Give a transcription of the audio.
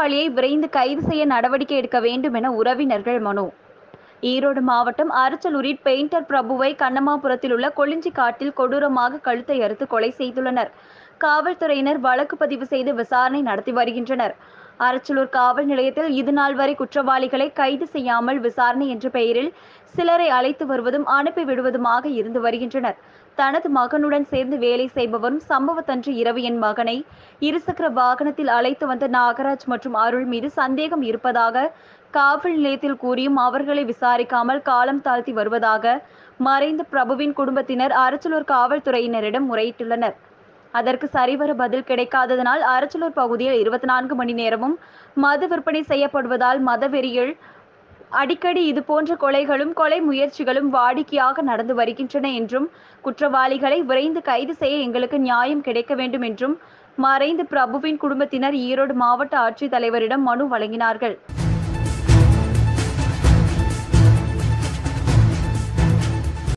குற்றவாளியை விரைந்து கைது செய்ய நடவடிக்கை எடுக்க வேண்டும் என உறவினர்கள் மனு ஈரோடு மாவட்டம் அரச்சலூரில் பெயிண்டர் பிரபுவை கண்ணமாபுரத்தில் உள்ள கொளிஞ்சி காட்டில் கொடூரமாக கழுத்தை அறுத்து கொலை செய்துள்ளனர் காவல்துறையினர் வழக்கு பதிவு செய்து விசாரணை நடத்தி வருகின்றனர் அரச்சலூர் காவல் நிலையத்தில் இதுநாள் வரை குற்றவாளிகளை கைது செய்யாமல் விசாரணை என்ற பெயரில் சிலரை அழைத்து வருவதும் அனுப்பி விடுவதுமாக இருந்து வருகின்றனர் தனது மகனுடன் சேர்ந்து வேலை செய்பவரும் சம்பவத்தன்று இரவு என் மகனை இருசக்கர வாகனத்தில் அழைத்து வந்த நாகராஜ் மற்றும் அருள் மீது சந்தேகம் இருப்பதாக காவல் நிலையத்தில் கூறியும் அவர்களை விசாரிக்காமல் காலம் தாழ்த்தி வருவதாக மறைந்த பிரபுவின் குடும்பத்தினர் அரச்சலூர் காவல்துறையினரிடம் முறையிட்டுள்ளனர் அதற்கு சரிவர பதில் கிடைக்காததனால் அரச்சலூர் பகுதியில் இருபத்தி நான்கு மணி நேரமும் மது விற்பனை செய்யப்படுவதால் மதவெறியில் அடிக்கடி இதுபோன்ற கொலைகளும் கொலை முயற்சிகளும் வாடிக்கையாக நடந்து வருகின்றன என்றும் குற்றவாளிகளை விரைந்து கைது செய்ய எங்களுக்கு நியாயம் கிடைக்க வேண்டும் என்றும் மறைந்த பிரபுவின் குடும்பத்தினர் ஈரோடு மாவட்ட ஆட்சித்தலைவரிடம் மனு வழங்கினார்கள்